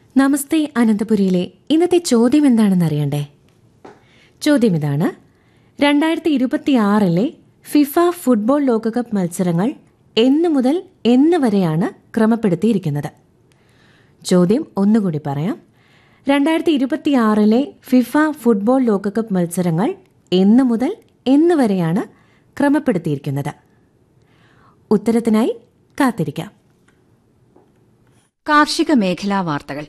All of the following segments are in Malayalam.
നമസ്തേ അനന്തപുരിയിലെ ഇന്നത്തെ ചോദ്യം എന്താണെന്ന് അറിയണ്ടേ ചോദ്യം ഇതാണ് രണ്ടായിരത്തി ഇരുപത്തിയാറിലെ ഫിഫ ഫുട്ബോൾ ലോകകപ്പ് മത്സരങ്ങൾ എന്ന് മുതൽ എന്ന് വരെയാണ് ക്രമപ്പെടുത്തിയിരിക്കുന്നത് ചോദ്യം ഒന്നുകൂടി പറയാം രണ്ടായിരത്തി ഇരുപത്തിയാറിലെ ഫിഫ ഫുട്ബോൾ ലോകകപ്പ് മത്സരങ്ങൾ എന്ന് മുതൽ എന്ന് വരെയാണ് ക്രമപ്പെടുത്തിയിരിക്കുന്നത് ഉത്തരത്തിനായി കാത്തിരിക്കാം കാർഷിക മേഖലാ വാർത്തകൾ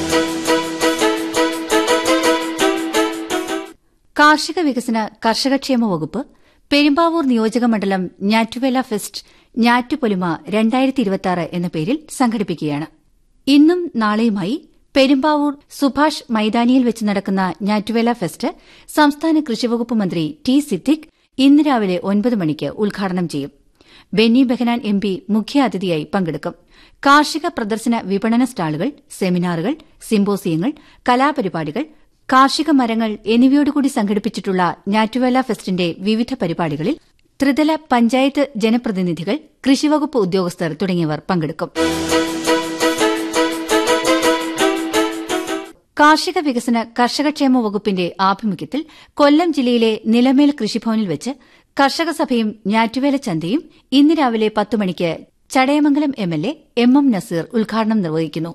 കാർഷിക വികസന കർഷകക്ഷേമ വകുപ്പ് പെരുമ്പാവൂർ നിയോജക മണ്ഡലം ഞാറ്റുവേല ഫെസ്റ്റ് ഞാറ്റുപൊലിമ രണ്ടായിരത്തി ഇരുപത്തിയാറ് എന്ന പേരിൽ സംഘടിപ്പിക്കുകയാണ് ഇന്നും നാളെയുമായി പെരുമ്പാവൂർ സുഭാഷ് മൈതാനിയിൽ വെച്ച് നടക്കുന്ന ഞാറ്റുവേല ഫെസ്റ്റ് സംസ്ഥാന കൃഷിവകുപ്പ് മന്ത്രി ടി സിദ്ദിഖ് ഇന്ന് രാവിലെ ഒൻപത് മണിക്ക് ഉദ്ഘാടനം ചെയ്യും ബെന്നി ബെഹനാൻ എം പി മുഖ്യാതിഥിയായി പങ്കെടുക്കും കാർഷിക പ്രദർശന വിപണന സ്റ്റാളുകൾ സെമിനാറുകൾ സിംബോസിയങ്ങൾ കലാപരിപാടികൾ കാർഷിക മരങ്ങൾ എന്നിവയോടുകൂടി സംഘടിപ്പിച്ചിട്ടുള്ള ഞാറ്റുവേല ഫെസ്റ്റിന്റെ വിവിധ പരിപാടികളിൽ ത്രിതല പഞ്ചായത്ത് ജനപ്രതിനിധികൾ കൃഷിവകുപ്പ് ഉദ്യോഗസ്ഥർ തുടങ്ങിയവർ പങ്കെടുക്കും കാർഷിക വികസന കർഷകക്ഷേമ വകുപ്പിന്റെ ആഭിമുഖ്യത്തിൽ കൊല്ലം ജില്ലയിലെ നിലമേൽ കൃഷിഭവനിൽ വെച്ച് കർഷക സഭയും ഞാറ്റുവേല ചന്തയും ഇന്ന് രാവിലെ പത്ത് മണിക്ക് Chadayamangalam M L A M M Naseer ഉദ്ഘാടനം നിർവഹിക്കുന്നു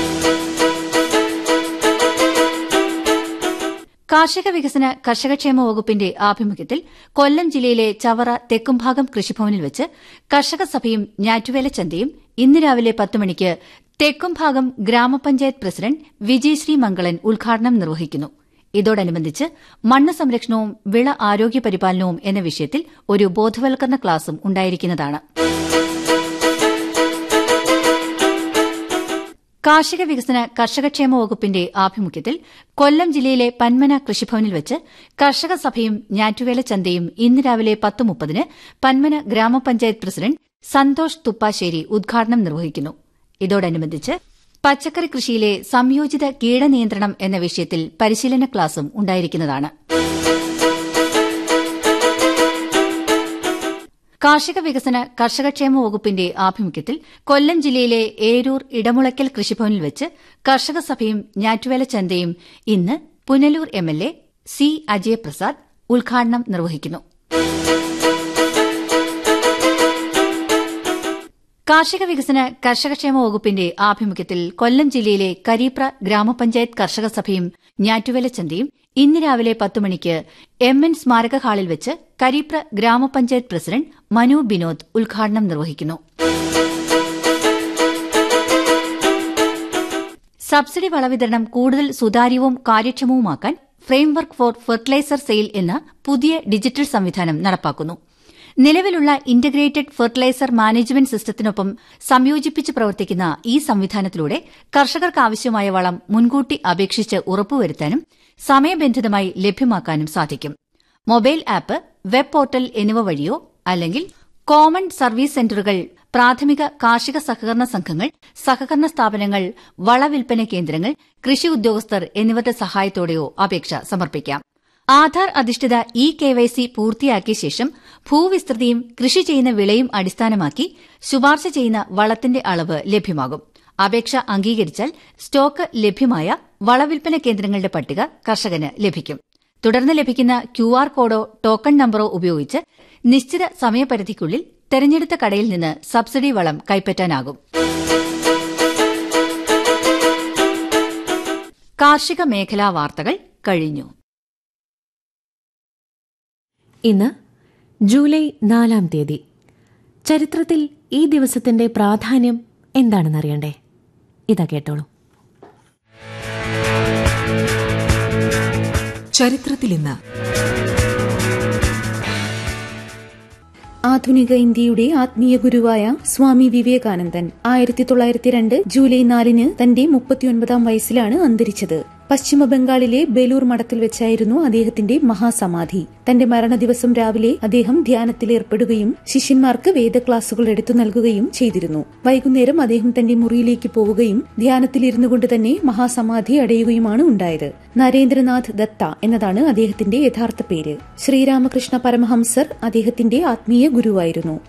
കാർഷിക വികസന കർഷകക്ഷേമ വകുപ്പിന്റെ ആഭിമുഖ്യത്തിൽ കൊല്ലം ജില്ലയിലെ ചവറ തെക്കുംഭാഗം കൃഷിഭവനിൽ വെച്ച് കർഷക സഭയും ഞാറ്റുവേല ചന്തയും ഇന്ന് രാവിലെ പത്ത് മണിക്ക് തെക്കുംഭാഗം ഗ്രാമപഞ്ചായത്ത് പ്രസിഡന്റ് വിജയശ്രീ മംഗളൻ ഉദ്ഘാടനം നിർവഹിക്കുന്നു ഇതോടനുബന്ധിച്ച് മണ്ണ് സംരക്ഷണവും വിള ആരോഗ്യ പരിപാലനവും എന്ന വിഷയത്തിൽ ഒരു ബോധവൽക്കരണ ക്ലാസും ഉണ്ടായിരിക്കുന്നതാണ് കാർഷിക വികസന കർഷകക്ഷേമ വകുപ്പിന്റെ ആഭിമുഖ്യത്തിൽ കൊല്ലം ജില്ലയിലെ പന്മന കൃഷിഭവനിൽ വെച്ച് കർഷക സഭയും ഞാറ്റുവേല ചന്തയും ഇന്ന് രാവിലെ പത്ത് മുപ്പതിന് പന്മന ഗ്രാമപഞ്ചായത്ത് പ്രസിഡന്റ് സന്തോഷ് തുപ്പാശ്ശേരി ഉദ്ഘാടനം നിർവഹിക്കുന്നു ഇതോടനുബന്ധിച്ച് പച്ചക്കറി കൃഷിയിലെ സംയോജിത കീടനിയന്ത്രണം എന്ന വിഷയത്തിൽ പരിശീലന ക്ലാസും ഉണ്ടായിരിക്കുന്നതാണ് കാർഷിക വികസന കർഷകക്ഷേമ വകുപ്പിന്റെ ആഭിമുഖ്യത്തിൽ കൊല്ലം ജില്ലയിലെ ഏരൂർ ഇടമുളയ്ക്കൽ കൃഷിഭവനിൽ വെച്ച് കർഷക സഭയും ഞാറ്റുവേല ചന്തയും ഇന്ന് Punalur M L A C Ajayaprasad ഉദ്ഘാടനം നിർവഹിക്കുന്നു കാർഷിക വികസന കർഷകക്ഷേമ വകുപ്പിന്റെ ആഭിമുഖ്യത്തിൽ കൊല്ലം ജില്ലയിലെ കരീപ്ര ഗ്രാമപഞ്ചായത്ത് കർഷക സഭയും ഞാറ്റുവേല ചന്തയും ഇന്ന് രാവിലെ പത്ത് മണിക്ക് എം എൻ സ്മാരക ഹാളിൽ വെച്ച് കരീപ്ര ഗ്രാമപഞ്ചായത്ത് പ്രസിഡന്റ് മനു ബിനോദ് ഉദ്ഘാടനം നിർവഹിക്കുന്നു സബ്സിഡി വളവിതരണം കൂടുതൽ സുതാര്യവും കാര്യക്ഷമവുമാക്കാൻ ഫ്രെയിംവർക്ക് ഫോർ ഫെർട്ടിലൈസർ സെയിൽ എന്ന പുതിയ ഡിജിറ്റൽ സംവിധാനം നടപ്പാക്കുന്നു നിലവിലുള്ള ഇന്റഗ്രേറ്റഡ് ഫെർട്ടിലൈസർ മാനേജ്മെന്റ് സിസ്റ്റത്തിനൊപ്പം സംയോജിപ്പിച്ച് പ്രവർത്തിക്കുന്ന ഈ സംവിധാനത്തിലൂടെ കർഷകർക്ക് ആവശ്യമായ വളം മുൻകൂട്ടി അപേക്ഷിച്ച് ഉറപ്പുവരുത്താനും സമയബന്ധിതമായി ലഭ്യമാക്കാനും സാധിക്കും മൊബൈൽ ആപ്പ് വെബ് പോർട്ടൽ എന്നിവ വഴിയോ അല്ലെങ്കിൽ കോമൺ സർവീസ് സെന്ററുകൾ പ്രാഥമിക കാർഷിക സഹകരണ സംഘങ്ങൾ സഹകരണ സ്ഥാപനങ്ങൾ വളവിൽപ്പന കേന്ദ്രങ്ങൾ കൃഷി ഉദ്യോഗസ്ഥർ എന്നിവരുടെ സഹായത്തോടെയോ അപേക്ഷ സമർപ്പിക്കാം ആധാർ അധിഷ്ഠിത ഇ കെവൈസി പൂർത്തിയാക്കിയ ശേഷം ഭൂവിസ്തൃതിയും കൃഷി ചെയ്യുന്ന വിളയും അടിസ്ഥാനമാക്കി ശുപാർശ ചെയ്യുന്ന വളത്തിന്റെ അളവ് ലഭ്യമാകും അപേക്ഷ അംഗീകരിച്ചാൽ സ്റ്റോക്ക് ലഭ്യമായ വളവിൽപ്പന കേന്ദ്രങ്ങളുടെ പട്ടിക കർഷകന് ലഭിക്കും തുടർന്ന് ലഭിക്കുന്ന ക്യുആർ കോഡോ ടോക്കൺ നമ്പറോ ഉപയോഗിച്ച് നിശ്ചിത സമയപരിധിക്കുള്ളിൽ തെരഞ്ഞെടുത്ത കടയിൽ നിന്ന് സബ്സിഡി വളം കൈപ്പറ്റാനാകും കാർഷിക മേഖലാ വാർത്തകൾ കഴിഞ്ഞു ഇന്ന് ജൂലൈ നാലാം തീയതി ചരിത്രത്തിൽ ഈ ദിവസത്തിന്റെ പ്രാധാന്യം എന്താണെന്നറിയണ്ടേ ഇതാ കേട്ടോളൂ ചരിത്രത്തിൽ ഇന്ന് ആധുനിക ഇന്ത്യയുടെ ആത്മീയ ഗുരുവായ സ്വാമി വിവേകാനന്ദൻ ആയിരത്തി തൊള്ളായിരത്തി രണ്ട് ജൂലൈ നാലിന് തന്റെ മുപ്പത്തിയൊൻപതാം വയസ്സിലാണ് അന്തരിച്ചത് പശ്ചിമ ബംഗാളിലെ ബേലൂർ മഠത്തിൽ വെച്ചായിരുന്നു അദ്ദേഹത്തിന്റെ മഹാസമാധി തന്റെ മരണദിവസം രാവിലെ അദ്ദേഹം ധ്യാനത്തിലേർപ്പെടുകയും ശിഷ്യന്മാർക്ക് വേദ ക്ലാസുകൾ എടുത്തു നൽകുകയും ചെയ്തിരുന്നു വൈകുന്നേരം അദ്ദേഹം തന്റെ മുറിയിലേക്ക് പോവുകയും ധ്യാനത്തിലിരുന്നു കൊണ്ട് തന്നെ മഹാസമാധി അടയുകയുമാണ് ഉണ്ടായത് നരേന്ദ്രനാഥ് ദത്ത എന്നതാണ് അദ്ദേഹത്തിന്റെ യഥാർത്ഥ പേര് ശ്രീരാമകൃഷ്ണ പരമഹംസർ അദ്ദേഹത്തിന്റെ ആത്മീയ ഗുരുവായിരുന്നു